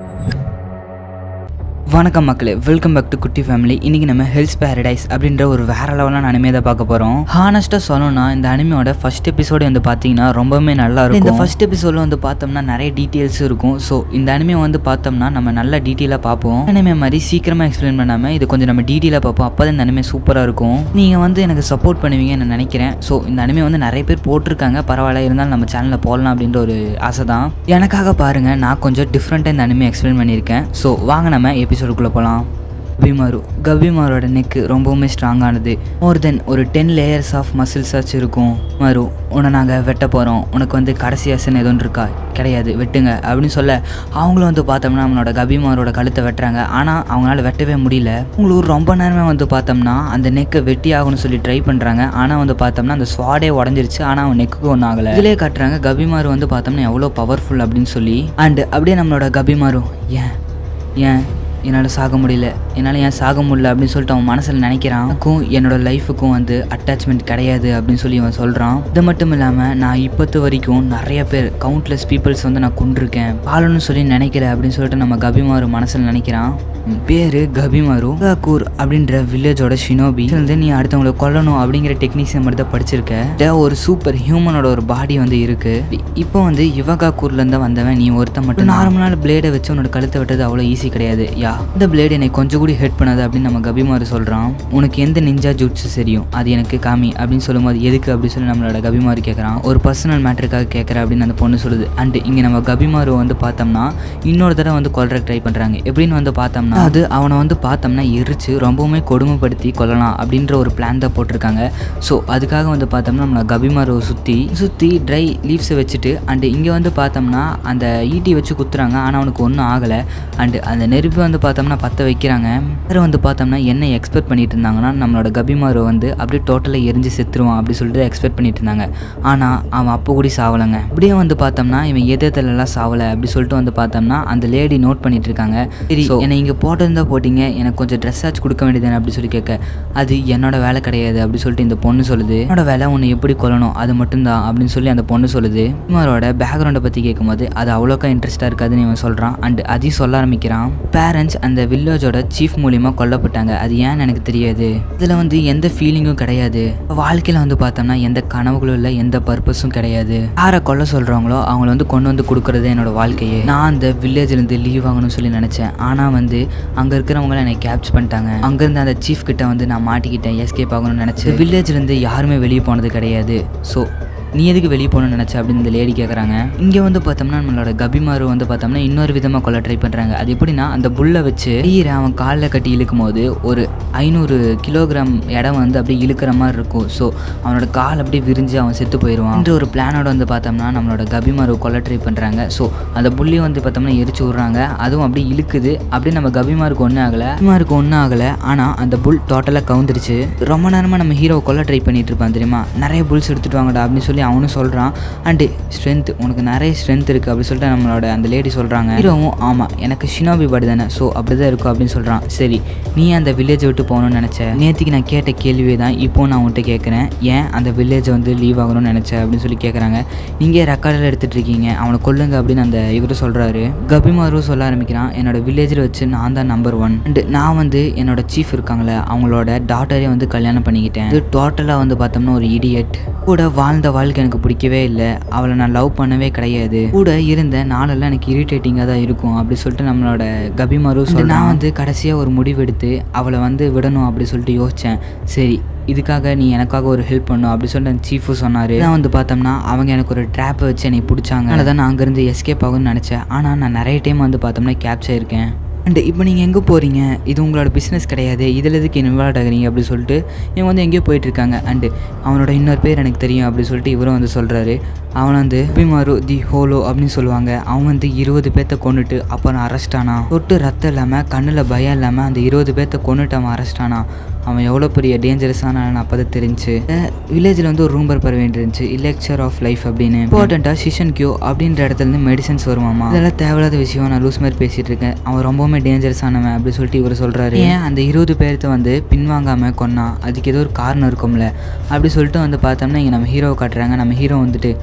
வணக்கம் மக்களே welcome back to குட்டி ஃபேமிலி இன்னைக்கு நம்ம ஹெல்ஸ் பேரடைஸ் அப்படின்ற ஒரு வேற லெவலான அனிமே தான் பார்க்க போகிறோம் ஹானஸ்ட்டாக சொல்லணும்னா இந்த அனிமையோட ஃபர்ஸ்ட் எபிசோடு வந்து பார்த்தீங்கன்னா ரொம்பவுமே நல்லா இருக்கும் இந்த ஃபர்ஸ்ட் எபிசோடில் வந்து பார்த்தோம்னா நிறைய டீட்டெயில்ஸ் இருக்கும் ஸோ இந்த அனிமே வந்து பார்த்தோம்னா நம்ம நல்ல டீட்டெயிலாக பார்ப்போம் அனிமே மாதிரி சீக்கிரமாக எக்ஸ்பிளைன் பண்ணாமல் இது கொஞ்சம் நம்ம டீட்டெயிலாக பார்ப்போம் அப்போ தான் இந்த அனிமே சூப்பராக இருக்கும் நீங்கள் வந்து எனக்கு சப்போர்ட் பண்ணுவீங்கன்னு நான் நினைக்கிறேன் ஸோ இந்த அனிமே வந்து நிறைய பேர் போட்டிருக்காங்க பரவாயில்ல இருந்தாலும் நம்ம சேனலில் போடலாம் அப்படின்ற ஒரு ஆசை தான் எனக்காக பாருங்கள் நான் கொஞ்சம் டிஃப்ரெண்ட்டாக இந்த அனிமே எக்ஸ்பிளைன் பண்ணியிருக்கேன் ஸோ வாங்க நம்ம எபிசோடுக்குள்ளே போகலாம் கபிமாரு கபிமாரோட நெக்கு ரொம்பவுமே ஸ்ட்ராங்கானது மோர் தென் ஒரு டென் லேயர்ஸ் ஆஃப் மசில்ஸாச்சு இருக்கும் மரு உன்னை நாங்கள் வெட்ட போகிறோம் உனக்கு வந்து கடைசி அசன் எதுவும் இருக்கா கிடையாது வெட்டுங்க அப்படின்னு சொல்ல அவங்களும் வந்து பார்த்தோம்னா நம்மளோட கபிமாரோட கழுத்தை வெட்டுறாங்க ஆனால் அவங்களால வெட்டவே முடியல உங்களுக்கு ரொம்ப நேரமே வந்து பார்த்தோம்னா அந்த நெக்கை வெட்டி ஆகணும்னு சொல்லி ட்ரை பண்ணுறாங்க ஆனால் வந்து பார்த்தோம்னா அந்த ஸ்வாடே உடஞ்சிருச்சு ஆனால் அவன் நெக்குக்கு ஒன்றும் ஆகலை இதிலே காட்டுறாங்க கபிமாரு வந்து பார்த்தோம்னா எவ்வளோ பவர்ஃபுல் அப்படின்னு சொல்லி அண்ட் அப்படியே நம்மளோட கபிமாரு ஏன் ஏன் என்னால் சாக முடியல என்னால் ஏன் சாக முடியல அப்படின்னு சொல்லிட்டு அவன் மனசில் நினைக்கிறான் எனக்கும் என்னோட லைஃபுக்கும் வந்து அட்டாச்மெண்ட் கிடையாது அப்படின்னு சொல்லி அவன் சொல்கிறான் இது மட்டும் இல்லாமல் நான் இப்போத்து வரைக்கும் நிறைய பேர் கவுண்ட்லெஸ் பீப்புள்ஸ் வந்து நான் கொண்டிருக்கேன் பாலன்னு சொல்லி நினைக்கல அப்படின்னு சொல்லிட்டு நம்ம கபிமாரு மனசில் நினைக்கிறான் பேர் கபிமாரு கூர் அப்படின்ற வில்லேஜோட ஷினோபி வந்து நீ அடுத்தவங்களை கொல்லணும் அப்படிங்கிற டெக்னிக்ஸை மட்டும் தான் படிச்சிருக்க இத ஒரு சூப்பர் ஹியூமனோட ஒரு பாடி வந்து இருக்கு இப்போ வந்து யுவகா கூர்ல இருந்து வந்தவன் நீ ஒருத்தன் மட்டும் நார்மலான பிளேடை வச்சு உன்னோட கழுத்தை வெட்டது அவ்வளோ ஈஸி கிடையாது யா இந்த பிளேடு என்னை கொஞ்சம் கூட ஹெட் பண்ணாது அப்படின்னு நம்ம கபிமாரு சொல்றான் உனக்கு எந்த நிஞ்சா ஜூட்ஸ் தெரியும் அது எனக்கு காமி அப்படின்னு சொல்லும்போது எதுக்கு அப்படின்னு சொல்லி நம்மளோட கபிமாரு கேட்குறான் ஒரு பர்சனல் மேட்டருக்காக கேட்குற அப்படின்னு அந்த பொண்ணு சொல்லுது அண்ட் இங்கே நம்ம கபிமாரு வந்து பார்த்தோம்னா இன்னொரு தடவை வந்து கொல்ற ட்ரை பண்ணுறாங்க எப்படின்னு வந்து பார்த்தோம்னா அது அவனை வந்து பார்த்தோம்னா எரிச்சு ரொம்பவுமே கொடுமைப்படுத்தி கொல்லலாம் அப்படின்ற ஒரு பிளான் தான் போட்டிருக்காங்க ஸோ அதுக்காக வந்து பார்த்தோம்னா நம்மளை கபிமாருவை சுற்றி சுற்றி ட்ரை லீவ்ஸை வச்சுட்டு அண்டு இங்கே வந்து பார்த்தோம்னா அந்த ஈட்டி வச்சு குத்துறாங்க ஆனால் அவனுக்கு ஒன்றும் ஆகலை அண்டு அந்த நெருப்பு வந்து பார்த்தோம்னா பற்ற வைக்கிறாங்க வேறு வந்து பார்த்தோம்னா என்ன எக்ஸ்பெக்ட் பண்ணிட்டு இருந்தாங்கன்னா நம்மளோட கபிமாரு வந்து அப்படியே டோட்டலாக எரிஞ்சு செத்துருவான் அப்படி சொல்லிட்டு எக்ஸ்பெக்ட் பண்ணிட்டு இருந்தாங்க ஆனால் அவன் அப்போ கூட சாவலைங்க அப்படியே வந்து பார்த்தோம்னா இவன் எதிர்த்தலாம் சாவலை அப்படி சொல்லிட்டு வந்து பார்த்தோம்னா அந்த லேடி நோட் பண்ணிட்டு இருக்காங்க சரி என்னை இங்கே போட்டிருந்தா போட்டிங்க எனக்கு கொஞ்சம் ட்ரெஸ் ஆச்சு கொடுக்க வேண்டியது அப்படி சொல்லி கேட்க அது என்னோட வேலை கிடையாது அப்படி சொல்லிட்டு இந்த பொண்ணு சொல்லுது என்னோட வேலை உன்னை எப்படி கொல்லணும் அது மட்டும்தான் அப்படின்னு சொல்லி அந்த பொண்ணு சொல்லுது இவரோட பேக்ரவுண்டை பற்றி கேட்கும்போது அது அவ்வளோக்கா இன்ட்ரெஸ்ட்டாக இருக்காதுன்னு இவன் சொல்கிறான் அண்ட் அதையும் சொல்ல ஆரம்பிக்கிறான் பேரண்ட்ஸ் அந்த வில்லேஜோட சீஃப் மூலியமாக கொல்லப்பட்டாங்க அது ஏன்னு எனக்கு தெரியாது இதில் வந்து எந்த ஃபீலிங்கும் கிடையாது வாழ்க்கையில் வந்து பார்த்தோம்னா எந்த கனவுகளும் இல்லை எந்த பர்பஸும் கிடையாது யாரை கொல்ல சொல்கிறாங்களோ அவங்கள வந்து கொண்டு வந்து கொடுக்குறது என்னோட வாழ்க்கையே நான் அந்த வில்லேஜ்லேருந்து லீவ் ஆகணும்னு சொல்லி நினச்சேன் ஆனால் வந்து அங்கே இருக்கிறவங்கள என்னை கேப்ச் பண்ணிட்டாங்க அங்கேருந்து அந்த சீஃப் கிட்ட வந்து நான் மாட்டிக்கிட்டேன் எஸ்கேப் ஆகணும்னு நினச்சேன் வில்லேஜ்லேருந்து யாருமே வெளியே போனது கிடையாது ஸோ நீ எதுக்கு வெளியே போகணும்னு நினச்ச அப்படின்னு இந்த லேடி கேட்குறாங்க இங்கே வந்து பார்த்தோம்னா நம்மளோட கபிமாரு வந்து பார்த்தோம்னா இன்னொரு விதமாக கொல்ல ட்ரை பண்ணுறாங்க அது எப்படின்னா அந்த புல்லை வச்சு ஈரை அவன் காலில் கட்டி இழுக்கும் போது ஒரு ஐநூறு கிலோகிராம் இடம் வந்து அப்படியே இழுக்கிற மாதிரி இருக்கும் ஸோ அவனோட கால் அப்படியே விரிஞ்சு அவன் செத்து போயிடுவான் என்ற ஒரு பிளானோட வந்து பார்த்தோம்னா நம்மளோட கபிமாரு கொல்ல ட்ரை பண்ணுறாங்க ஸோ அந்த புள்ளியும் வந்து பார்த்தோம்னா எரிச்சு விட்றாங்க அதுவும் அப்படியே இழுக்குது அப்படியே நம்ம கபிமாருக்கு ஒன்றும் ஆகலை கபிமாருக்கு ஒன்றும் ஆகலை ஆனால் அந்த புல் டோட்டலாக கவுந்துருச்சு ரொம்ப நேரமாக நம்ம ஹீரோ கொல்ல ட்ரை பண்ணிட்டு இருப்பான் தெரியுமா நிறைய புல்ஸ் எடுத்துட்டு வாங்கடா அப்படின்னு சொல்லி அவனும் சொல்கிறான் அண்டு ஸ்ட்ரென்த் உனக்கு நிறைய ஸ்ட்ரென்த் இருக்குது அப்படின்னு சொல்லிட்டு நம்மளோட அந்த லேடி சொல்கிறாங்க ஹீரோவும் ஆமாம் எனக்கு ஷினோபி பாடி தானே ஸோ அப்படி தான் இருக்கும் அப்படின்னு சொல்கிறான் சரி நீ அந்த வில்லேஜை விட்டு போகணும்னு நினச்ச நேற்றுக்கு நான் கேட்ட கேள்வியே தான் இப்போ நான் உன்கிட்ட கேட்குறேன் ஏன் அந்த வில்லேஜை வந்து லீவ் ஆகணும்னு நினச்ச அப்படின்னு சொல்லி கேட்குறாங்க நீங்கள் ரெக்கார்டில் எடுத்துகிட்டு இருக்கீங்க அவனை கொல்லுங்க அப்படின்னு அந்த இவரு சொல்கிறாரு கபிமாரும் சொல்ல ஆரம்பிக்கிறான் என்னோட வில்லேஜில் வச்சு நான் தான் நம்பர் ஒன் அண்டு நான் வந்து என்னோட சீஃப் இருக்காங்களே அவங்களோட டாட்டரே வந்து கல்யாணம் பண்ணிக்கிட்டேன் இது டோட்டலாக வந்து பார்த்தோம்னா ஒரு இடியட் கூட வாழ்ந்த வாழ்க்கை எனக்கு பிடிக்கவே இல்லை அவளை நான் லவ் பண்ணவே கிடையாது கூட இருந்த நாளெல்லாம் எனக்கு இரிட்டேட்டிங்காக தான் இருக்கும் அப்படி சொல்லிட்டு நம்மளோட கபிமாரு சொல்ல நான் வந்து கடைசியாக ஒரு முடிவு எடுத்து அவளை வந்து விடணும் அப்படி சொல்லிட்டு யோசித்தேன் சரி இதுக்காக நீ எனக்காக ஒரு ஹெல்ப் பண்ணும் அப்படி சொல்லிட்டு அந்த சீஃபு சொன்னார் நான் வந்து பார்த்தோம்னா அவங்க எனக்கு ஒரு ட்ராப்பை வச்சு என்னை பிடிச்சாங்க அதனால தான் நான் அங்கேருந்து எஸ்கேப் ஆகும்னு நினச்சேன் ஆனால் நான் நிறைய டைம் வந்து பார்த்தோம்னா கேப்ச் ஆயிருக்கேன் அண்ட் இப்போ நீங்கள் எங்கே போகிறீங்க இது உங்களோட பிஸ்னஸ் கிடையாது இதில் எதுக்கு இன்வால்வ் ஆகுறீங்க அப்படி சொல்லிட்டு இவங்க வந்து எங்கேயோ போயிட்டுருக்காங்க அண்டு அவனோட இன்னொரு பேர் எனக்கு தெரியும் அப்படி சொல்லிட்டு இவரும் வந்து சொல்கிறாரு அவன் வந்து பிமாரு தி ஹோலோ அப்படின்னு சொல்லுவாங்க அவன் வந்து இருபது பேர்த்த கொண்டுட்டு அப்புறம் அரெஸ்ட் ஆனான் தொட்டு ரத்தம் இல்லாமல் கண்ணில் பயம் இல்லாமல் அந்த இருபது பேர்த்த கொண்டுட்டு அவன் அரெஸ்ட் ஆனான் அவன் எவ்வளோ பெரிய டேஞ்சரஸான அப்போ தான் தெரிஞ்சு வில்லேஜில் வந்து ஒரு ரூம் பரப்ப வேண்டியிருந்துச்சு இலெக்சர் ஆஃப் லைஃப் அப்படின்னு இம்பார்ட்டண்ட்டாக சிஷன் கியூ அப்படின்ற இடத்துல இருந்து மெடிசன்ஸ் வருவாமா இதெல்லாம் தேவையில்லாத விஷயம் நான் லூஸ் மாதிரி பேசிகிட்டு இருக்கேன் அவன் ரொம்பவுமே டேஞ்சரஸானவன் அப்படி சொல்லிட்டு இவர் சொல்கிறாரு ஏன் அந்த இருபது பேர்த்த வந்து பின்வாங்காமல் கொன்னான் அதுக்கு ஏதோ ஒரு காரணம் இருக்கும்ல அப்படி சொல்லிட்டு வந்து பார்த்தோம்னா இங்கே நம்ம ஹீரோவை காட்டுறாங்க நம்ம ஹீரோ வந்துட்டு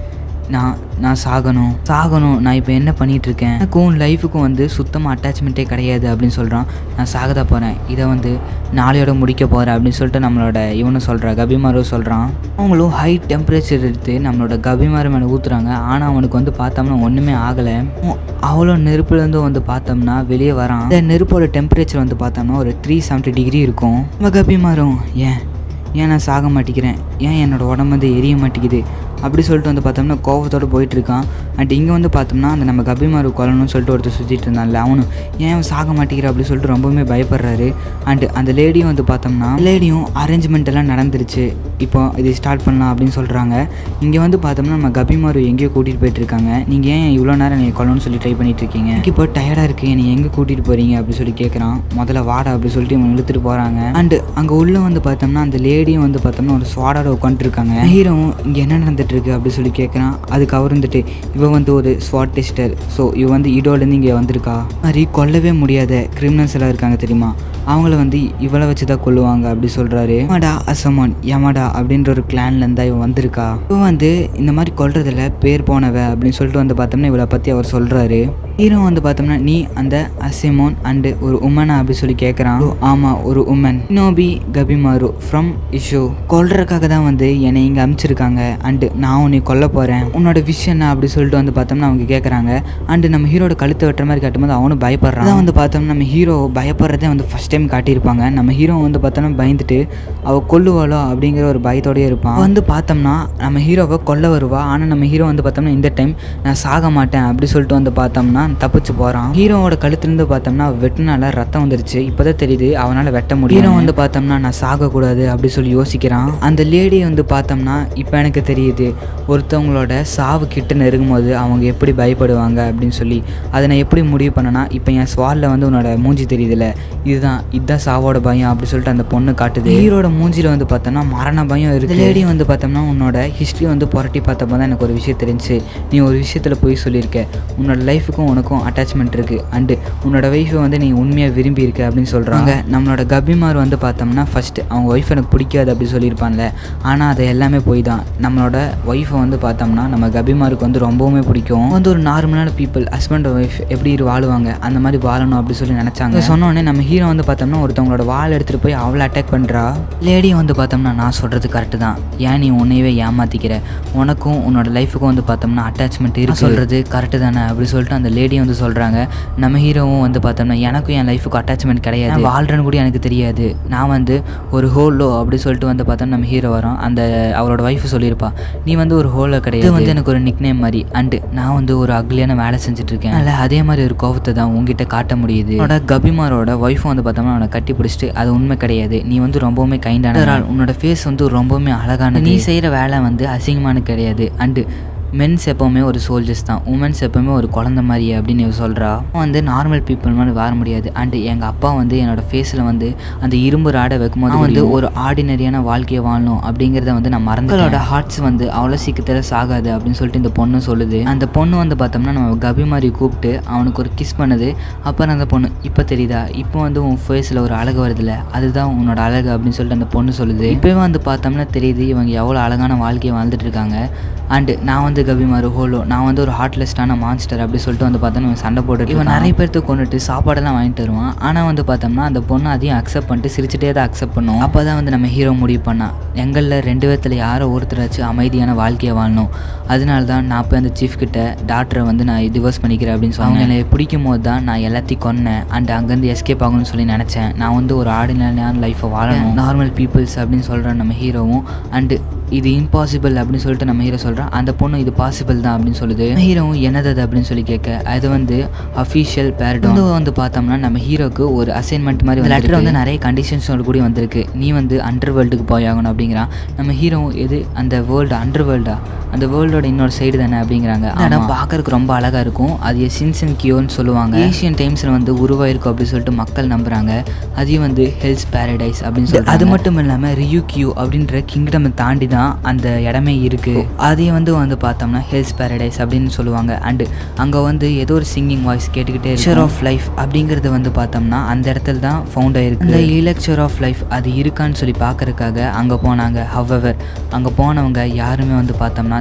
நான் நான் சாகணும் சாகணும் நான் இப்போ என்ன பண்ணிட்டு இருக்கேன் எனக்கும் லைஃபுக்கும் வந்து சுத்தமாக அட்டாச்மெண்ட்டே கிடையாது அப்படின்னு சொல்கிறான் நான் சாகதா போகிறேன் இதை வந்து நாளையோட முடிக்க போகிறேன் அப்படின்னு சொல்லிட்டு நம்மளோட இவனும் சொல்கிறா கபிமாரு சொல்கிறான் அவங்களும் ஹை டெம்பரேச்சர் எடுத்து நம்மளோட கபிமாரு மேலே ஊற்றுறாங்க ஆனால் அவனுக்கு வந்து பார்த்தோம்னா ஒன்றுமே ஆகலை அவ்வளோ நெருப்புலேருந்து வந்து பார்த்தோம்னா வெளியே வரான் இந்த நெருப்போட டெம்பரேச்சர் வந்து பார்த்தோம்னா ஒரு த்ரீ செவன்ட்டி டிகிரி இருக்கும் நம்ம கபிமாரும் ஏன் ஏன் நான் சாக மாட்டேங்கிறேன் ஏன் என்னோடய உடம்பு வந்து எரிய மாட்டேங்குது அப்படி சொல்லிட்டு வந்து பார்த்தோம்னா கோவத்தோடு போயிட்டு இருக்கான் அண்ட் இங்கே வந்து பார்த்தோம்னா அந்த நம்ம கபிமாரு கொல்லணும்னு சொல்லிட்டு ஒருத்தர் சுற்றிட்டு இருந்தான்ல அவனும் ஏன் அவன் சாக மாட்டேங்கிற அப்படி சொல்லிட்டு ரொம்பவுமே பயப்படுறாரு அண்ட் அந்த லேடியும் வந்து பார்த்தோம்னா லேடியும் அரேஞ்ச்மெண்ட் எல்லாம் நடந்துருச்சு இப்போ இது ஸ்டார்ட் பண்ணலாம் அப்படின்னு சொல்கிறாங்க இங்கே வந்து பார்த்தோம்னா நம்ம கபிமாரு எங்கேயோ கூட்டிகிட்டு போயிட்டு இருக்காங்க நீங்கள் ஏன் இவ்வளோ நேரம் நீங்கள் கொல்லணும்னு சொல்லி ட்ரை பண்ணிட்டு இருக்கீங்க எனக்கு இப்போ டயர்டாக இருக்கு என்னை எங்கே கூட்டிகிட்டு போகிறீங்க அப்படி சொல்லி கேட்குறான் முதல்ல வாடா அப்படி சொல்லிட்டு இவன் இழுத்துட்டு போகிறாங்க அண்ட் அங்கே உள்ள வந்து பார்த்தோம்னா அந்த லேடியும் வந்து பார்த்தோம்னா ஒரு ஸ்வாடோட உட்காந்துருக்காங்க ஹீரோவும் இங்கே என்ன நடந்துட்டு இருக்கு அப்படி சொல்லி கேட்குறான் அதுக்கு அவர் வந்துட்டு இவ வந்து ஒரு ஸ்வாட் டெஸ்டர் ஸோ இவ வந்து ஈடோலேருந்து இங்கே வந்திருக்கா மாதிரி கொல்லவே முடியாத கிரிமினல்ஸ் எல்லாம் இருக்காங்க தெரியுமா அவங்கள வந்து இவளை வச்சு தான் கொல்லுவாங்க அப்படி சொல்கிறாரு யமடா அசமோன் யமடா அப்படின்ற ஒரு கிளான்லேருந்து தான் இவன் வந்திருக்கா இவன் வந்து இந்த மாதிரி கொல்றதுல பேர் போனவ அப்படின்னு சொல்லிட்டு வந்து பார்த்தோம்னா இவளை பற்றி அவர் சொல்கிறாரு ஹீரோ வந்து பார்த்தோம்னா நீ அந்த அசெமோன் அண்டு ஒரு உமனா அப்படி சொல்லி கேட்குறான் ஆமாம் ஒரு உமன் நோபி கபிமாரு ஃப்ரம் இஷு கொல்றதுக்காக தான் வந்து என்னை இங்கே அனுப்பிச்சிருக்காங்க அண்டு நான் உன்னை கொல்ல போகிறேன் உன்னோட விஷயம் என்ன அப்படி சொல்லிட்டு வந்து பார்த்தோம்னா அவங்க கேட்குறாங்க அண்டு நம்ம ஹீரோட கழுத்தை வெட்டுற மாதிரி காட்டும்போது அவனும் பயப்படுறான் அதான் வந்து பார்த்தோம்னா நம்ம ஹீரோ பயப்படுறதே வந்து ஃபஸ்ட் டைம் காட்டியிருப்பாங்க நம்ம ஹீரோ வந்து பார்த்தோம்னா பயந்துட்டு அவள் கொல்லுவாளோ அப்படிங்கிற ஒரு பயத்தோடயே இருப்பான் வந்து பார்த்தோம்னா நம்ம ஹீரோவை கொல்ல வருவா ஆனால் நம்ம ஹீரோ வந்து பார்த்தோம்னா இந்த டைம் நான் சாக மாட்டேன் அப்படி சொல்லிட்டு வந்து பார்த்தோம்னா தப்பிச்சு போகிறான் ஹீரோவோட கழுத்துலேருந்து பார்த்தோம்னா வெட்டினால ரத்தம் வந்துருச்சு இப்போதான் தெரியுது அவனால் வெட்ட முடியும் ஹீரோ வந்து பார்த்தோம்னா நான் சாகக்கூடாது அப்படி சொல்லி யோசிக்கிறான் அந்த லேடி வந்து பார்த்தோம்னா இப்போ எனக்கு தெரியுது ஒருத்தவங்களோட சாவு கிட்ட நெருங்கும் போது அவங்க எப்படி பயப்படுவாங்க அப்படின்னு சொல்லி அதை நான் எப்படி முடிவு பண்ணனா இப்போ என் ஸ்வாலில் வந்து உன்னோட மூஞ்சி தெரியுதுல்ல இதுதான் இதுதான் சாவோட பயம் அப்படி சொல்லிட்டு அந்த பொண்ணு காட்டுது ஹீரோட மூஞ்சியில் வந்து பார்த்தோம்னா மரண பயம் இருக்கு லேடி வந்து பார்த்தோம்னா உன்னோட ஹிஸ்ட்ரி வந்து புரட்டி பார்த்தப்போ தான் எனக்கு ஒரு விஷயம் தெரிஞ்சு நீ ஒரு விஷயத்தில் போய் சொல்லியிருக்க உன்னோட லைஃபுக்கும் உனக்கும் அட்டாச்மெண்ட் இருக்குது அண்டு உன்னோட ஒய்ஃபை வந்து நீ உண்மையாக விரும்பி இருக்க அப்படின்னு சொல்கிறாங்க நம்மளோட கபிமார் வந்து பார்த்தோம்னா ஃபஸ்ட்டு அவங்க ஒய்ஃப் எனக்கு பிடிக்காது அப்படி சொல்லியிருப்பான்ல ஆனால் அது எல்லாமே போய் தான் நம்மளோட ஒய்ஃபை வந்து பார்த்தோம்னா நம்ம கபிமாருக்கு வந்து ரொம்பவுமே பிடிக்கும் வந்து ஒரு நார்மலான பீப்புள் ஹஸ்பண்ட் ஒய்ஃப் எப்படி வாழுவாங்க அந்த மாதிரி வாழணும் அப்படி சொல்லி நினச்சாங்க சொன்னோடனே நம்ம ஹீரோ வந்து பார்த்தோம்னா ஒருத்தவங்களோட வால் எடுத்துகிட்டு போய் அவளை அட்டாக் பண்ணுறா லேடியை வந்து பார்த்தோம்னா நான் சொல்கிறது கரெக்டு தான் ஏன் நீ உன்னையவே ஏமாற்றிக்கிற உனக்கும் உன்னோட லைஃபுக்கும் வந்து பார்த்தோம்னா அட்டாச்மெண்ட் இருக்கு சொல்கிறது கரெக்டு தானே அப்படி சொல்லிட்டு அந்த லேடியை வந்து சொல்கிறாங்க நம்ம ஹீரோவும் வந்து பார்த்தோம்னா எனக்கும் என் லைஃபுக்கு அட்டாச்மெண்ட் கிடையாது நான் வாழ்றேன்னு கூட எனக்கு தெரியாது நான் வந்து ஒரு ஹோலோ அப்படி சொல்லிட்டு வந்து பார்த்தோம்னா நம்ம ஹீரோ வரோம் அந்த அவரோட ஒய்ஃப் சொல்லியிருப்பா நீ வந்து ஒரு ஹோலோ கிடையாது இது வந்து எனக்கு ஒரு நிக்னேம் மாதிரி அண்டு நான் வந்து ஒரு அக்லியான வேலை செஞ்சுட்டு இருக்கேன் அதில் அதே மாதிரி ஒரு கோவத்தை தான் உங்ககிட்ட காட்ட முடியுது என்னோட கபிமாரோட ஒய்ஃபும் வந்து பார்த்தோம்னா அவனை கட்டி பிடிச்சிட்டு அது உண்மை கிடையாது நீ வந்து ரொம்பவுமே கைண்டான ஆள் உன்னோட ஃபேஸ் வந்து ரொம்பவுமே அழகான நீ செய்கிற வேலை வந்து அசிங்கமான கிடையாது அண்டு மென்ஸ் எப்போவுமே ஒரு சோல்ஜர்ஸ் தான் உமன்ஸ் எப்போவுமே ஒரு குழந்த மாதிரி அப்படின்னு இவ சொல்கிறா வந்து நார்மல் பீப்புள் மாதிரி வர முடியாது அண்டு எங்கள் அப்பா வந்து என்னோட ஃபேஸில் வந்து அந்த இரும்பு ராடை வைக்கும்போது வந்து ஒரு ஆர்டினரியான வாழ்க்கையை வாழணும் அப்படிங்கிறத வந்து நான் மறந்துகளோட ஹார்ட்ஸ் வந்து அவ்வளோ சீக்கிரத்தில் சாகாது அப்படின்னு சொல்லிட்டு இந்த பொண்ணு சொல்லுது அந்த பொண்ணு வந்து பார்த்தோம்னா நம்ம கபி மாதிரி கூப்பிட்டு அவனுக்கு ஒரு கிஸ் பண்ணுது அப்புறம் அந்த பொண்ணு இப்போ தெரியுதா இப்போ வந்து உன் ஃபேஸில் ஒரு அழகு வருதுல்ல அதுதான் உன்னோட அழகு அப்படின்னு சொல்லிட்டு அந்த பொண்ணு சொல்லுது இப்போவே வந்து பார்த்தோம்னா தெரியுது இவங்க எவ்வளோ அழகான வாழ்க்கையை வாழ்ந்துட்டு இருக்காங்க அண்டு நான் வந்து கபிமாரு ஹோலோ நான் வந்து ஒரு ஹார்ட்லெஸ்டான மான்ஸ்டர் அப்படி சொல்லிட்டு வந்து பார்த்தோன்னா இவன் சண்டை போட்டுட்டு இவன் நிறைய பேர்த்து கொண்டுட்டு சாப்பாடெல்லாம் வாங்கிட்டு வருவான் ஆனால் வந்து பார்த்தோம்னா அந்த பொண்ணு அதையும் அக்செப்ட் பண்ணிட்டு சிரிச்சிட்டே தான் அக்செப்ட் பண்ணும் அப்போ தான் வந்து நம்ம ஹீரோ முடிவு பண்ணான் எங்களில் ரெண்டு பேர்த்தில் யாரோ ஒருத்தராச்சும் அமைதியான வாழ்க்கையை வாழணும் அதனால தான் நான் போய் அந்த சீஃப் கிட்ட டாக்டரை வந்து நான் டிவோர்ஸ் பண்ணிக்கிறேன் அப்படின்னு சொல்லி அவங்க என்னை பிடிக்கும் போது தான் நான் எல்லாத்தையும் கொன்னேன் அண்ட் அங்கேருந்து எஸ்கேப் ஆகணும்னு சொல்லி நினச்சேன் நான் வந்து ஒரு ஆர்டினரியான லைஃப்பை வாழணும் நார்மல் பீப்புள்ஸ் அப்படின்னு சொல்கிற நம்ம ஹீரோவும் அண்டு இது இம்பாசிபிள் அப்படின்னு சொல்லிட்டு நம்ம ஹீரோ சொல்கிறான் அந்த பொண்ணு இது பாசிபிள் தான் அப்படின்னு சொல்லுது ஹீரோவும் என்னது அது அப்படின்னு சொல்லி கேட்க அது வந்து அஃபீஷியல் பேரடம் வந்து பார்த்தோம்னா நம்ம ஹீரோக்கு ஒரு அசைன்மெண்ட் மாதிரி லெட்டர் வந்து நிறைய கண்டிஷன்ஸோட கூட வந்திருக்கு நீ வந்து அண்டர் வேர்ல்டுக்கு போய் ஆகணும் அப்படிங்கிறான் நம்ம ஹீரோவும் எது அந்த வேர்ல்டு அண்டர் வேர்ல்டா அந்த வேர்ல்டோட இன்னொரு சைடு தானே அப்படிங்கிறாங்க ஆனால் பார்க்கறதுக்கு ரொம்ப அழகாக இருக்கும் அது சின்ஸ் அண்ட் கியோன்னு சொல்லுவாங்க ஏஷியன் டைம்ஸில் வந்து உருவாயிருக்கும் அப்படின்னு சொல்லிட்டு மக்கள் நம்புகிறாங்க அதையும் வந்து ஹெல்ஸ் பேரடைஸ் அப்படின்னு சொல்லி அது மட்டும் இல்லாமல் ரியூ கியூ அப்படின்ற கிங்டம் தாண்டி தான் அந்த இடமே இருக்குது அதையும் வந்து வந்து பார்த்தோம்னா ஹெல்ஸ் பேரடைஸ் அப்படின்னு சொல்லுவாங்க அண்டு அங்கே வந்து ஏதோ ஒரு சிங்கிங் வாய்ஸ் கேட்டுக்கிட்டே ஷர் ஆஃப் லைஃப் அப்படிங்கிறது வந்து பார்த்தோம்னா அந்த இடத்துல தான் ஃபவுண்ட் ஆயிருக்கு இந்த இலக்சர் ஆஃப் லைஃப் அது இருக்கான்னு சொல்லி பார்க்கறதுக்காக அங்கே போனாங்க ஹவவர் அங்கே போனவங்க யாருமே வந்து பார்த்தோம்னா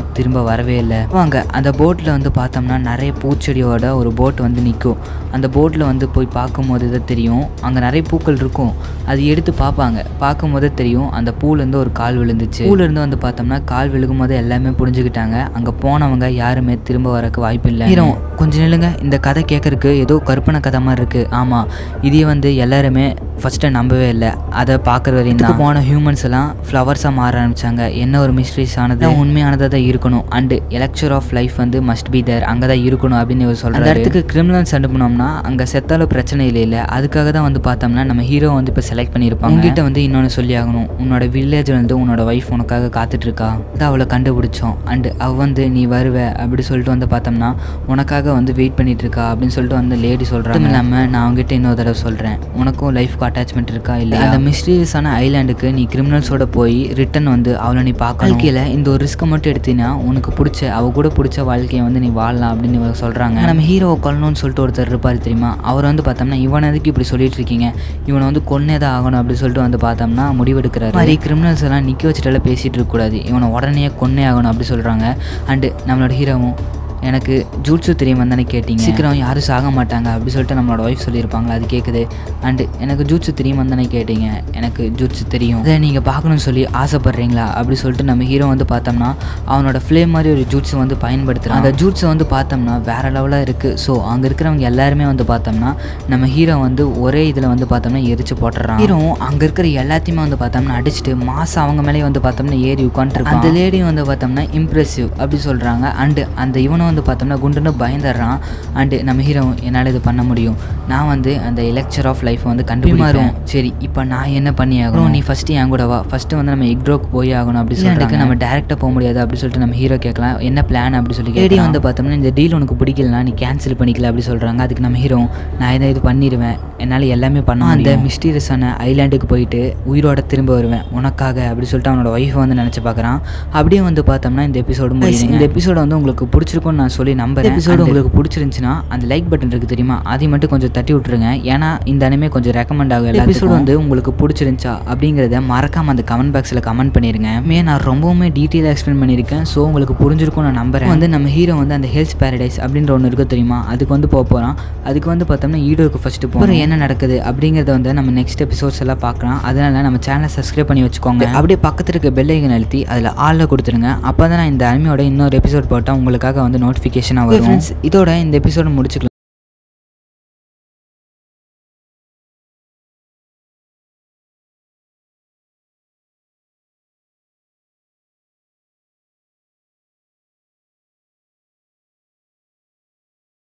திரும்ப வரவே இல்லை வாங்க அந்த போட்டில் வந்து பார்த்தோம்னா நிறைய பூச்செடியோட ஒரு போட் வந்து நிற்கும் அந்த போட்டில் வந்து போய் பார்க்கும்போது தான் தெரியும் அங்கே நிறைய பூக்கள் இருக்கும் அது எடுத்து பார்ப்பாங்க பார்க்கும்போதே தெரியும் அந்த பூலேருந்து ஒரு கால் விழுந்துச்சு பூலேருந்து வந்து பார்த்தோம்னா கால் விழுகும் போது எல்லாமே புரிஞ்சுக்கிட்டாங்க அங்கே போனவங்க யாருமே திரும்ப வரக்கு வாய்ப்பு இல்லை ஹீரோ கொஞ்சம் நில்லுங்க இந்த கதை கேட்கறக்கு ஏதோ கற்பனை கதை மாதிரி இருக்குது ஆமாம் இதே வந்து எல்லாருமே ஃபஸ்ட்டு நம்பவே இல்லை அதை பார்க்குற வரையும் தான் போன ஹியூமன்ஸ் எல்லாம் ஃப்ளவர்ஸாக மாற ஆரம்பிச்சாங்க என்ன ஒரு மிஸ்ட்ரிஸ் ஆனது உண்மையானதாக தான் இருக்கணும் அண்டு எலக்சர் ஆஃப் லைஃப் வந்து மஸ்ட் பி தேர் அங்கே தான் இருக்கணும் அப்படின்னு இவர் சொல்கிறார் அந்த இடத்துக்கு கிரிமினல்ஸ் அனுப்புனோம்னா அங்கே செத்தாலும் பிரச்சனை இல்லை இல்லை அதுக்காக தான் வந்து பார்த்தோம்னா நம்ம ஹீரோ வந்து இப்போ செலக்ட் பண்ணியிருப்பாங்க உங்ககிட்ட வந்து இன்னொன்று சொல்லி ஆகணும் உன்னோட வில்லேஜ் வந்து உன்னோட ஒய்ஃப் உனக்காக காத்துட்டு இருக்கா தான் அவளை கண்டுபிடிச்சோம் அண்டு அவ வந்து நீ வருவ அப்படி சொல்லிட்டு வந்து பார்த்தோம்னா உனக்காக வந்து வெயிட் பண்ணிட்டு இருக்கா அப்படின்னு சொல்லிட்டு வந்து லேடி சொல்கிறாங்க இல்லாமல் நான் அவங்ககிட்ட இன்னொரு தடவை சொல்கிறேன் உனக்கும் லைஃப்க்கு அட்டாச்மெண்ட் இருக்கா இல்லை அந்த மிஸ்டீரியஸான ஐலாண்டுக்கு நீ கிரிமினல்ஸோட போய் ரிட்டன் வந்து அவளை நீ பார்க்க வாழ்க்கையில் இந்த ஒரு ரிஸ்க்கை மட்டும் எடுத்தீங்கன்னா உனக்கு பிடிச்ச அவ கூட பிடிச்ச வாழ்க்கையை வந்து நீ வாழலாம் அப்படின்னு இவங்க சொல்கிறாங்க நம்ம ஹீரோவை கொல்லணும்னு சொல்லிட்டு ஒருத்தர் இருப்பார் தெரியுமா அவர் வந்து பார்த்தோம்னா இவன் எதுக்கு இப்படி சொல்லிட்டு இருக்கீங்க இவனை வந்து கொன்னே தான் ஆகணும் அப்படி சொல்லிட்டு வந்து பார்த்தோம்னா முடிவெடுக்கிறாரு மாதிரி கிரிமினல்ஸ் எல்லாம் நிற்க வச்சுட்டால பேசிகிட்டு இருக்கக்கூடாது இவனை உடனே கொன்னே ஆகணும் அப்படி சொல்கிறாங்க அண்டு நம்மளோட ஹீரோவும் எனக்கு ஜூட்ஸு தெரியுமா தானே கேட்டிங்க சீக்கிரம் யாரும் சாக மாட்டாங்க அப்படி சொல்லிட்டு நம்மளோட ஒய்ஃப் சொல்லியிருப்பாங்க அது கேட்குது அண்டு எனக்கு ஜூட்ஸு தெரியுமா தானே கேட்டீங்க எனக்கு ஜூட்ஸு தெரியும் அதை நீங்கள் பார்க்கணும்னு சொல்லி ஆசைப்பட்றீங்களா அப்படி சொல்லிட்டு நம்ம ஹீரோ வந்து பார்த்தோம்னா அவனோட ஃப்ளேம் மாதிரி ஒரு ஜூட்ஸை வந்து பயன்படுத்துகிறான் அந்த ஜூட்ஸை வந்து பார்த்தோம்னா வேற லெவலாக இருக்குது ஸோ அங்கே இருக்கிறவங்க எல்லாருமே வந்து பார்த்தோம்னா நம்ம ஹீரோ வந்து ஒரே இதில் வந்து பார்த்தோம்னா எரிச்சு போட்டுறான் ஹீரோ அங்கே இருக்கிற எல்லாத்தையுமே வந்து பார்த்தோம்னா அடிச்சுட்டு மாசம் அவங்க மேலேயே வந்து பார்த்தோம்னா ஏறி உட்காந்துருக்கான் அந்த லேடியும் வந்து பார்த்தோம்னா இம்ப்ரெசிவ் அப்படி சொல்கிறாங்க அண்டு அந்த இவனும் வந்து பார்த்தோம்னா குண்டுன்னு பயந்துடுறான் அண்டு நம்ம ஹீரோ என்னால் இது பண்ண முடியும் நான் வந்து அந்த எலெக்சர் ஆஃப் லைஃப் வந்து கண்டுபிடிமாறும் சரி இப்போ நான் என்ன பண்ணி ஆகணும் நீ ஃபஸ்ட்டு என் கூட வா ஃபஸ்ட்டு வந்து நம்ம எக்ட்ரோக்கு போய் ஆகணும் அப்படி சொல்லிட்டு நம்ம டேரெக்டாக போக முடியாது அப்படி சொல்லிட்டு நம்ம ஹீரோ கேட்கலாம் என்ன பிளான் அப்படி சொல்லி கேடி வந்து பார்த்தோம்னா இந்த டீல் உனக்கு பிடிக்கலனா நீ கேன்சல் பண்ணிக்கல அப்படி சொல்கிறாங்க அதுக்கு நம்ம ஹீரோ நான் இதை இது பண்ணிடுவேன் என்னால் எல்லாமே பண்ண அந்த மிஸ்டீரியஸான ஐலாண்டுக்கு போயிட்டு உயிரோட திரும்ப வருவேன் உனக்காக அப்படி சொல்லிட்டு அவனோட ஒய்ஃபை வந்து நினச்சி பார்க்குறான் அப்படியே வந்து பார்த்தோம்னா இந்த எபிசோடு முடியும் இந்த எபிசோட வந்து உங்களுக்கு பிடிச்சிருக்கும்னு நான் சொல்லி நம்புறேன் எபிசோடு உங்களுக்கு பிடிச்சிருந்துச்சுன்னா அந்த லைக் பட்டன் இருக்குது தெரியுமா அதை மட்டும் கொஞ்சம் தட்டி விட்டுருங்க ஏன்னா இந்த அனிமே கொஞ்சம் ரெக்கமெண்ட் ஆகும் எல்லா எபிசோடு வந்து உங்களுக்கு பிடிச்சிருந்துச்சா அப்படிங்கிறத மறக்காம அந்த கமெண்ட் பாக்ஸில் கமெண்ட் பண்ணிருங்க மே நான் ரொம்பவுமே டீட்டெயிலாக எக்ஸ்பிளைன் பண்ணியிருக்கேன் ஸோ உங்களுக்கு புரிஞ்சிருக்கும் நான் நம்புறேன் வந்து நம்ம ஹீரோ வந்து அந்த ஹெல்ஸ் பேரடைஸ் அப்படின்ற ஒன்று இருக்கு தெரியுமா அதுக்கு வந்து போக போகிறோம் அதுக்கு வந்து பார்த்தோம்னா ஈடோருக்கு ஃபஸ்ட்டு போகிறோம் என்ன நடக்குது அப்படிங்கிறத வந்து நம்ம நெக்ஸ்ட் எபிசோட்ஸ் எல்லாம் பார்க்கலாம் அதனால நம்ம சேனலை சப்ஸ்கிரைப் பண்ணி வச்சுக்கோங்க அப்படியே பக்கத்தில் இருக்க பெல் ஐக்கன் அழுத்தி அதில் ஆளில் கொடுத்துருங்க அப்போ தான் நான் இந்த அனிமையோட இன்னொரு எபிசோட் போட்டால் உங்களுக்காக வந்து நோட்டிஃபிகேஷனாக வரும் இதோட இந்த எபிசோட முடிச்சுக்கலாம்